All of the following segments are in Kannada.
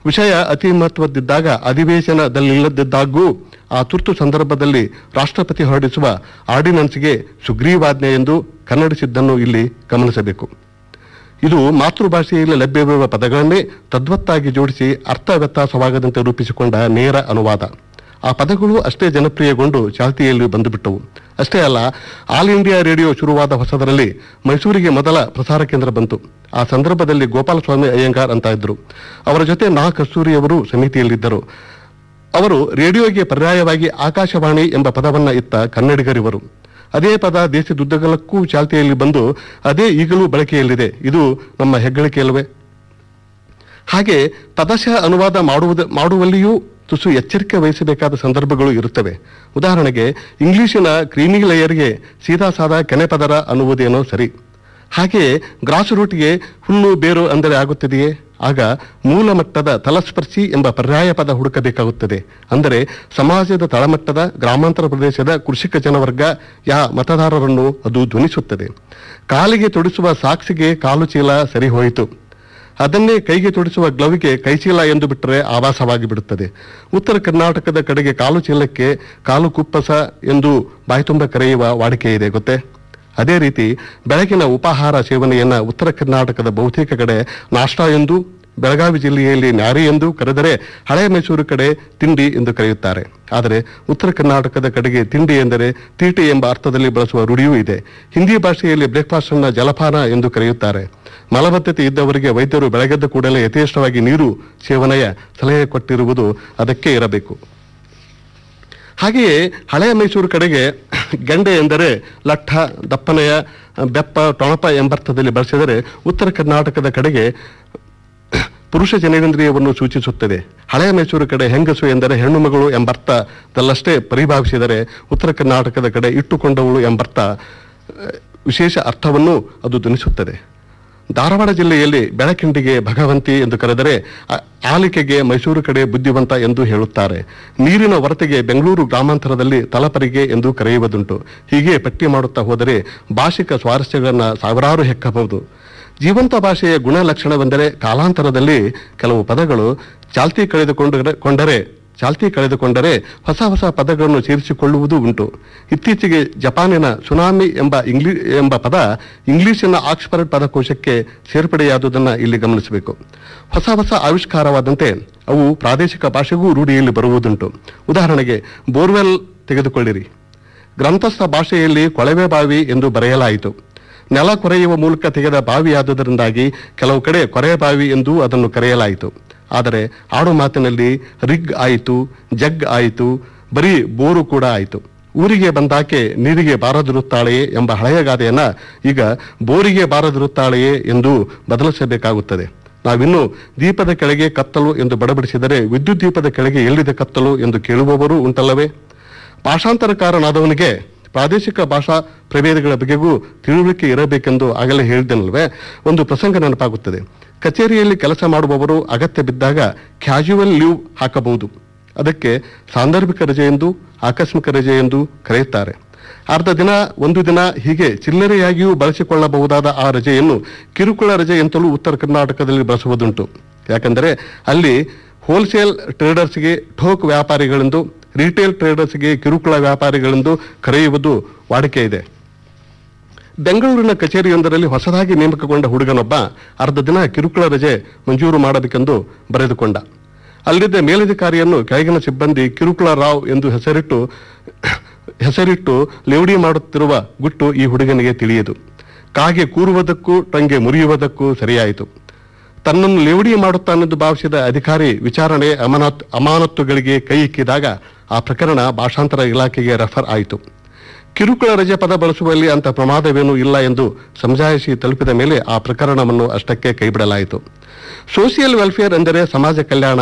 ವಿಷಯ ಅತಿ ಮಹತ್ವದ್ದಿದ್ದಾಗ ಅಧಿವೇಶನದಲ್ಲಿಲ್ಲದಿದ್ದಾಗೂ ಆ ತುರ್ತು ಸಂದರ್ಭದಲ್ಲಿ ರಾಷ್ಟ್ರಪತಿ ಹೊರಡಿಸುವ ಆರ್ಡಿನೆನ್ಸ್ಗೆ ಸುಗ್ರೀವಾಜ್ಞೆ ಎಂದು ಕನ್ನಡಿಸಿದ್ದನ್ನು ಇಲ್ಲಿ ಗಮನಿಸಬೇಕು ಇದು ಮಾತೃಭಾಷೆಯಲ್ಲಿ ಲಭ್ಯವಿರುವ ಪದಗಳನ್ನೇ ತದ್ವತ್ತಾಗಿ ಜೋಡಿಸಿ ಅರ್ಥ ವ್ಯತ್ಯಾಸವಾಗದಂತೆ ರೂಪಿಸಿಕೊಂಡ ನೇರ ಅನುವಾದ ಆ ಪದಗಳು ಅಷ್ಟೇ ಜನಪ್ರಿಯಗೊಂಡು ಚಾಲ್ತಿಯಲ್ಲಿ ಬಂದುಬಿಟ್ಟವು ಅಷ್ಟೇ ಅಲ್ಲ ಆಲ್ ಇಂಡಿಯಾ ರೇಡಿಯೋ ಶುರುವಾದ ಹೊಸದರಲ್ಲಿ ಮೈಸೂರಿಗೆ ಮೊದಲ ಪ್ರಸಾರ ಕೇಂದ್ರ ಬಂತು ಆ ಸಂದರ್ಭದಲ್ಲಿ ಗೋಪಾಲಸ್ವಾಮಿ ಅಯ್ಯಂಗಾರ್ ಅಂತ ಇದ್ರು ಅವರ ಜೊತೆ ನಾ ಕಸ್ತೂರಿಯವರು ಸಮಿತಿಯಲ್ಲಿದ್ದರು ಅವರು ರೇಡಿಯೋಗೆ ಪರ್ಯಾಯವಾಗಿ ಆಕಾಶವಾಣಿ ಎಂಬ ಪದವನ್ನ ಇತ್ತ ಕನ್ನಡಿಗರಿವರು ಅದೇ ಪದ ದೇಶದುದ್ದಗಲಕ್ಕೂ ಚಾಲ್ತಿಯಲ್ಲಿ ಬಂದು ಅದೇ ಈಗಲೂ ಬಳಕೆಯಲ್ಲಿದೆ ಇದು ನಮ್ಮ ಹೆಗ್ಗಳಿಕೆಯಲ್ಲವೇ ಹಾಗೆ ಪದಶಃ ಅನುವಾದ ಮಾಡುವುದ ಮಾಡುವಲ್ಲಿಯೂ ತುಸು ಎಚ್ಚರಿಕೆ ವಹಿಸಬೇಕಾದ ಸಂದರ್ಭಗಳು ಇರುತ್ತವೆ ಉದಾಹರಣೆಗೆ ಇಂಗ್ಲಿಶಿನ ಕ್ರೀಮಿ ಲೇಯರ್ಗೆ ಸೀದಾ ಸಾದಾ ಕೆನೆಪದರ ಅನ್ನುವುದೇನೋ ಸರಿ ಹಾಗೆಯೇ ಗ್ರಾಸ್ ರೂಟ್ಗೆ ಹುಲ್ಲು ಬೇರು ಅಂದರೆ ಆಗುತ್ತದೆಯೇ ಆಗ ಮೂಲ ಮಟ್ಟದ ತಲಸ್ಪರ್ಶಿ ಎಂಬ ಪರ್ಯಾಯ ಪದ ಹುಡುಕಬೇಕಾಗುತ್ತದೆ ಅಂದರೆ ಸಮಾಜದ ತಳಮಟ್ಟದ ಗ್ರಾಮಾಂತರ ಪ್ರದೇಶದ ಕೃಷಿಕ ಜನವರ್ಗ ಯಾ ಮತದಾರರನ್ನು ಅದು ಧ್ವನಿಸುತ್ತದೆ ಕಾಲಿಗೆ ತೊಡಿಸುವ ಸಾಕ್ಷಿಗೆ ಕಾಲು ಚೀಲ ಸರಿ ಹೋಯಿತು ಅದನ್ನೇ ಕೈಗೆ ತೊಡಿಸುವ ಗ್ಲೌಗೆ ಕೈಚೀಲ ಎಂದು ಬಿಟ್ಟರೆ ಆಭಾಸವಾಗಿ ಬಿಡುತ್ತದೆ ಉತ್ತರ ಕರ್ನಾಟಕದ ಕಡೆಗೆ ಕಾಲು ಚೀಲಕ್ಕೆ ಕಾಲು ಕುಪ್ಪಸ ಎಂದು ಬಾಯ್ತುಂಬ ಕರೆಯುವ ವಾಡಿಕೆ ಇದೆ ಗೊತ್ತೇ ಅದೇ ರೀತಿ ಬೆಳಗಿನ ಉಪಾಹಾರ ಸೇವನೆಯನ್ನ ಉತ್ತರ ಕರ್ನಾಟಕದ ಬಹುತೇಕ ಕಡೆ ನಾಷ್ಟಾ ಎಂದು ಬೆಳಗಾವಿ ಜಿಲ್ಲೆಯಲ್ಲಿ ನ್ಯಾರಿ ಎಂದು ಕರೆದರೆ ಹಳೆ ಮೈಸೂರು ಕಡೆ ತಿಂಡಿ ಎಂದು ಕರೆಯುತ್ತಾರೆ ಆದರೆ ಉತ್ತರ ಕರ್ನಾಟಕದ ಕಡೆಗೆ ತಿಂಡಿ ಎಂದರೆ ತೀಟೆ ಎಂಬ ಅರ್ಥದಲ್ಲಿ ಬಳಸುವ ರೂಢಿಯೂ ಇದೆ ಹಿಂದಿ ಭಾಷೆಯಲ್ಲಿ ಬ್ರೇಕ್ಫಾಸ್ಟ್ ಅನ್ನ ಜಲಪಾನ ಎಂದು ಕರೆಯುತ್ತಾರೆ ಮಲಬದ್ಧತೆ ಇದ್ದವರಿಗೆ ವೈದ್ಯರು ಬೆಳಗೆದ್ದ ಕೂಡಲೇ ಯಥೇಷ್ಟವಾಗಿ ನೀರು ಸೇವನೆಯ ಸಲಹೆ ಕೊಟ್ಟಿರುವುದು ಅದಕ್ಕೆ ಇರಬೇಕು ಹಾಗೆಯೇ ಹಳೆಯ ಮೈಸೂರು ಕಡೆಗೆ ಗೆಂಡೆ ಎಂದರೆ ಲಟ್ಟ ದಪ್ಪನೆಯ ಬೆಪ್ಪ ಟೊಣಪ ಎಂಬರ್ಥದಲ್ಲಿ ಬಳಸಿದರೆ ಉತ್ತರ ಕರ್ನಾಟಕದ ಕಡೆಗೆ ಪುರುಷ ಜನೇಂದ್ರಿಯವನ್ನು ಸೂಚಿಸುತ್ತದೆ ಹಳೆಯ ಮೈಸೂರು ಕಡೆ ಹೆಂಗಸು ಎಂದರೆ ಹೆಣ್ಣು ಮಗಳು ಎಂಬರ್ಥದಲ್ಲಷ್ಟೇ ಪರಿಭಾವಿಸಿದರೆ ಉತ್ತರ ಕರ್ನಾಟಕದ ಕಡೆ ಇಟ್ಟುಕೊಂಡವಳು ಎಂಬರ್ಥ ಅಹ್, ವಿಶೇಷ ಅರ್ಥವನ್ನು ಅದು ಧ್ವನಿಸುತ್ತದೆ ಧಾರವಾಡ ಜಿಲ್ಲೆಯಲ್ಲಿ ಬೆಳಕಿಂಡಿಗೆ ಭಗವಂತಿ ಎಂದು ಕರೆದರೆ ಆ- ಆಲಿಕೆಗೆ ಮೈಸೂರು ಕಡೆ ಬುದ್ಧಿವಂತ ಎಂದು ಹೇಳುತ್ತಾರೆ ನೀರಿನ ಹೊರತೆಗೆ ಬೆಂಗಳೂರು ಗ್ರಾಮಾಂತರದಲ್ಲಿ ತಲಪರಿಗೆ ಎಂದು ಕರೆಯುವುದುಂಟು ಹೀಗೆ ಪಟ್ಟಿ ಮಾಡುತ್ತಾ ಹೋದರೆ ಭಾಷಿಕ ಸ್ವಾರಸ್ಯಗಳನ್ನು ಸಾವಿರಾರು ಹೆಕ್ಕಬಹುದು ಜೀವಂತ ಭಾಷೆಯ ಗುಣಲಕ್ಷಣವೆಂದರೆ ಕಾಲಾಂತರದಲ್ಲಿ ಕೆಲವು ಪದಗಳು ಚಾಲ್ತಿ ಕಳೆದುಕೊಂಡರೆ ಕೊಂಡರೆ ಚಾಲ್ತಿ ಕಳೆದುಕೊಂಡರೆ ಹೊಸ ಹೊಸ ಪದಗಳನ್ನು ಸೇರಿಸಿಕೊಳ್ಳುವುದೂ ಉಂಟು ಇತ್ತೀಚೆಗೆ ಜಪಾನಿನ ಸುನಾಮಿ ಎಂಬ ಇಂಗ್ಲಿ ಎಂಬ ಪದ ಇಂಗ್ಲಿಶಿನ ಆಕ್ಸ್ಫರ್ಡ್ ಪದಕೋಶಕ್ಕೆ ಸೇರ್ಪಡೆಯಾದುದನ್ನು ಇಲ್ಲಿ ಗಮನಿಸಬೇಕು ಹೊಸ ಹೊಸ ಆವಿಷ್ಕಾರವಾದಂತೆ ಅವು ಪ್ರಾದೇಶಿಕ ಭಾಷೆಗೂ ರೂಢಿಯಲ್ಲಿ ಬರುವುದುಂಟು ಉದಾಹರಣೆಗೆ ಬೋರ್ವೆಲ್ ತೆಗೆದುಕೊಳ್ಳಿರಿ ಗ್ರಂಥಸ್ಥ ಭಾಷೆಯಲ್ಲಿ ಕೊಳವೆ ಬಾವಿ ಎಂದು ಬರೆಯಲಾಯಿತು ನೆಲ ಕೊರೆಯುವ ಮೂಲಕ ತೆಗೆದ ಬಾವಿಯಾದುದರಿಂದಾಗಿ ಕೆಲವು ಕಡೆ ಕೊರೆ ಬಾವಿ ಎಂದು ಅದನ್ನು ಕರೆಯಲಾಯಿತು ಆದರೆ ಆಡು ಮಾತಿನಲ್ಲಿ ರಿಗ್ ಆಯಿತು ಜಗ್ ಆಯಿತು ಬರೀ ಬೋರು ಕೂಡ ಆಯಿತು ಊರಿಗೆ ಬಂದಾಕೆ ನೀರಿಗೆ ಬಾರದಿರುತ್ತಾಳೆಯೇ ಎಂಬ ಹಳೆಯ ಗಾದೆಯನ್ನ ಈಗ ಬೋರಿಗೆ ಬಾರದಿರುತ್ತಾಳೆಯೇ ಎಂದು ಬದಲಿಸಬೇಕಾಗುತ್ತದೆ ನಾವಿನ್ನು ದೀಪದ ಕೆಳಗೆ ಕತ್ತಲು ಎಂದು ಬಡಬಡಿಸಿದರೆ ವಿದ್ಯುತ್ ದೀಪದ ಕೆಳಗೆ ಎಲ್ಲಿದೆ ಕತ್ತಲು ಎಂದು ಕೇಳುವವರು ಉಂಟಲ್ಲವೇ ಭಾಷಾಂತರಕಾರನಾದವನಿಗೆ ಪ್ರಾದೇಶಿಕ ಭಾಷಾ ಪ್ರಭೇದಗಳ ಬಗೆಗೂ ತಿಳುವಳಿಕೆ ಇರಬೇಕೆಂದು ಆಗಲೇ ಹೇಳಿದ್ದನಲ್ವೇ ಒಂದು ಪ್ರಸಂಗ ನೆನಪಾಗುತ್ತದೆ ಕಚೇರಿಯಲ್ಲಿ ಕೆಲಸ ಮಾಡುವವರು ಅಗತ್ಯ ಬಿದ್ದಾಗ ಕ್ಯಾಶುವಲ್ ಲೀವ್ ಹಾಕಬಹುದು ಅದಕ್ಕೆ ಸಾಂದರ್ಭಿಕ ರಜೆ ಎಂದು ಆಕಸ್ಮಿಕ ರಜೆ ಎಂದು ಕರೆಯುತ್ತಾರೆ ಅರ್ಧ ದಿನ ಒಂದು ದಿನ ಹೀಗೆ ಚಿಲ್ಲರೆಯಾಗಿಯೂ ಬಳಸಿಕೊಳ್ಳಬಹುದಾದ ಆ ರಜೆಯನ್ನು ಕಿರುಕುಳ ರಜೆ ಎಂತಲೂ ಉತ್ತರ ಕರ್ನಾಟಕದಲ್ಲಿ ಬಳಸುವುದುಂಟು ಯಾಕಂದರೆ ಅಲ್ಲಿ ಹೋಲ್ಸೇಲ್ ಟ್ರೇಡರ್ಸ್ಗೆ ಠೋಕ್ ವ್ಯಾಪಾರಿಗಳೆಂದು ರಿಟೇಲ್ ಟ್ರೇಡರ್ಸ್ಗೆ ಕಿರುಕುಳ ವ್ಯಾಪಾರಿಗಳೆಂದು ಕರೆಯುವುದು ವಾಡಿಕೆ ಇದೆ ಬೆಂಗಳೂರಿನ ಕಚೇರಿಯೊಂದರಲ್ಲಿ ಹೊಸದಾಗಿ ನೇಮಕಗೊಂಡ ಹುಡುಗನೊಬ್ಬ ಅರ್ಧ ದಿನ ಕಿರುಕುಳ ರಜೆ ಮಂಜೂರು ಮಾಡಬೇಕೆಂದು ಬರೆದುಕೊಂಡ ಅಲ್ಲಿದ್ದ ಮೇಲಧಿಕಾರಿಯನ್ನು ಕೆಳಗಿನ ಸಿಬ್ಬಂದಿ ಕಿರುಕುಳ ರಾವ್ ಎಂದು ಹೆಸರಿಟ್ಟು ಹೆಸರಿಟ್ಟು ಲೇವಡಿ ಮಾಡುತ್ತಿರುವ ಗುಟ್ಟು ಈ ಹುಡುಗನಿಗೆ ತಿಳಿಯದು ಕಾಗೆ ಕೂರುವುದಕ್ಕೂ ಟಂಗೆ ಮುರಿಯುವುದಕ್ಕೂ ಸರಿಯಾಯಿತು ತನ್ನನ್ನು ಲೇವಡಿ ಮಾಡುತ್ತಾನೆಂದು ಭಾವಿಸಿದ ಅಧಿಕಾರಿ ವಿಚಾರಣೆ ಅಮಾನತ್ ಅಮಾನತ್ತುಗಳಿಗೆ ಕೈ ಇಕ್ಕಿದಾಗ ಆ ಪ್ರಕರಣ ಭಾಷಾಂತರ ಇಲಾಖೆಗೆ ರೆಫರ್ ಆಯಿತು ಕಿರುಕುಳ ರಜೆ ಪದ ಬಳಸುವಲ್ಲಿ ಅಂತ ಪ್ರಮಾದವೇನೂ ಇಲ್ಲ ಎಂದು ಸಮಜಾಯಿಸಿ ತಲುಪಿದ ಮೇಲೆ ಆ ಪ್ರಕರಣವನ್ನು ಅಷ್ಟಕ್ಕೆ ಕೈಬಿಡಲಾಯಿತು ಸೋಷಿಯಲ್ ವೆಲ್ಫೇರ್ ಎಂದರೆ ಸಮಾಜ ಕಲ್ಯಾಣ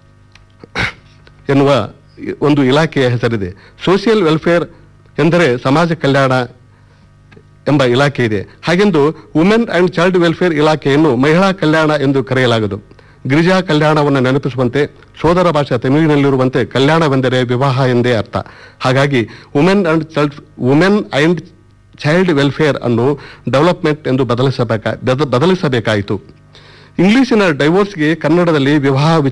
ಎನ್ನುವ ಒಂದು ಇಲಾಖೆಯ ಹೆಸರಿದೆ ಸೋಷಿಯಲ್ ವೆಲ್ಫೇರ್ ಎಂದರೆ ಸಮಾಜ ಕಲ್ಯಾಣ ಎಂಬ ಇಲಾಖೆ ಇದೆ ಹಾಗೆಂದು ವುಮೆನ್ ಅಂಡ್ ಚೈಲ್ಡ್ ವೆಲ್ಫೇರ್ ಇಲಾಖೆಯನ್ನು ಮಹಿಳಾ ಕಲ್ಯಾಣ ಎಂದು ಕರೆಯಲಾಗದು ಗಿರಿಜಾ ಕಲ್ಯಾಣವನ್ನು ನೆನಪಿಸುವಂತೆ ಸೋದರ ಭಾಷೆ ತಮಿಳಿನಲ್ಲಿರುವಂತೆ ಕಲ್ಯಾಣವೆಂದರೆ ವಿವಾಹ ಎಂದೇ ಅರ್ಥ ಹಾಗಾಗಿ women and child women and child welfare ಅನ್ನು ಡೆವಲಪ್ಮೆಂಟ್ ಎಂದು ಬದಲಿಸಬೇಕಾ ಬದ- ಬದಲಿಸಬೇಕಾಯಿತು ಇಂಗ್ಲಿಶಿನ ಡೈವೋರ್ಸ್ಗೆ ಕನ್ನಡದಲ್ಲಿ ವಿವಾಹ